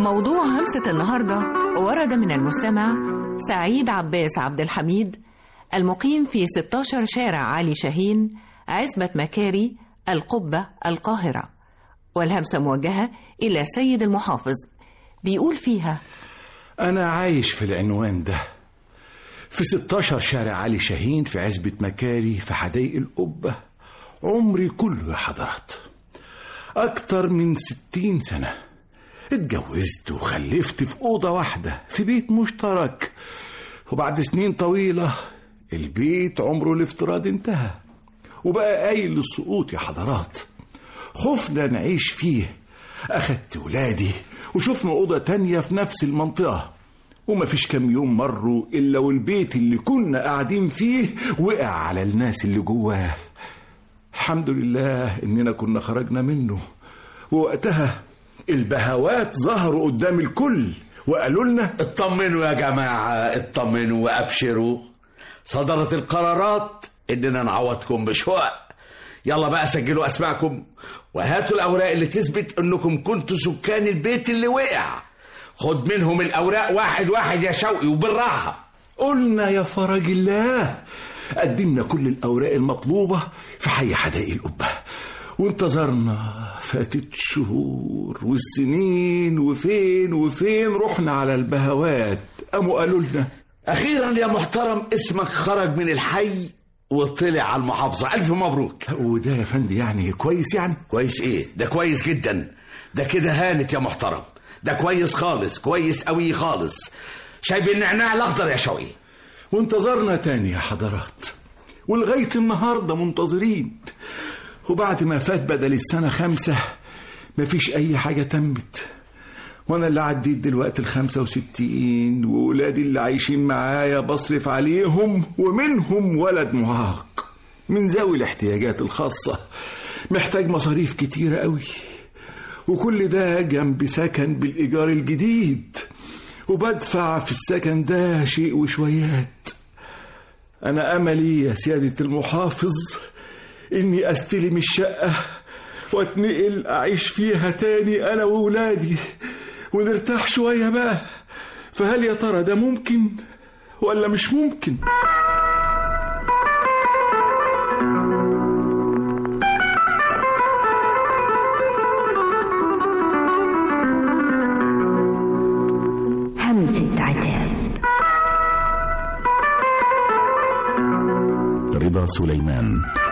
موضوع همسة النهاردة ورد من المستمع سعيد عباس عبد الحميد المقيم في 16 شارع علي شاهين عزبة مكاري القبة القاهرة والهمسة موجهة إلى سيد المحافظ بيقول فيها أنا عايش في العنوان ده في 16 شارع علي شاهين في عزبة مكاري في حدائق القبة عمري كله يا حضرات أكتر من ستين سنة اتجوزت وخلفت في أوضة واحدة في بيت مشترك وبعد سنين طويلة البيت عمره الافتراض انتهى وبقى قايل للسقوط يا حضرات خفنا نعيش فيه أخدت ولادي وشفنا أوضة تانية في نفس المنطقة وما فيش كام يوم مروا إلا والبيت اللي كنا قاعدين فيه وقع على الناس اللي جواه الحمد لله إننا كنا خرجنا منه ووقتها البهوات ظهروا قدام الكل وقالوا لنا اطمنوا يا جماعة اطمنوا وأبشروا صدرت القرارات إننا نعوضكم بشقق يلا بقى سجلوا أسماءكم وهاتوا الأوراق اللي تثبت إنكم كنتوا سكان البيت اللي وقع خد منهم الأوراق واحد واحد يا شوقي وبالراحة قلنا يا فرج الله قدمنا كل الأوراق المطلوبة في حي حدائق القبة وانتظرنا فاتت شهور والسنين وفين وفين رحنا على البهوات قاموا قالوا لنا أخيرا يا محترم اسمك خرج من الحي وطلع على المحافظة ألف مبروك وده يا فندي يعني كويس يعني كويس إيه ده كويس جدا ده كده هانت يا محترم ده كويس خالص كويس قوي خالص شايب النعناع الأخضر يا شوقي وانتظرنا تاني يا حضرات ولغاية النهاردة منتظرين وبعد ما فات بدل السنة خمسة مفيش أي حاجة تمت وأنا اللي عديت دلوقتي الخمسة وستين وولادي اللي عايشين معايا بصرف عليهم ومنهم ولد معاق من ذوي الاحتياجات الخاصة محتاج مصاريف كتيرة قوي وكل ده جنب سكن بالإيجار الجديد وبدفع في السكن ده شيء وشويات أنا أملي يا سيادة المحافظ إني أستلم الشقة واتنقل أعيش فيها تاني أنا وولادي ونرتاح شوية بقى فهل يا ترى ده ممكن ولا مش ممكن همسة عتاب رضا سليمان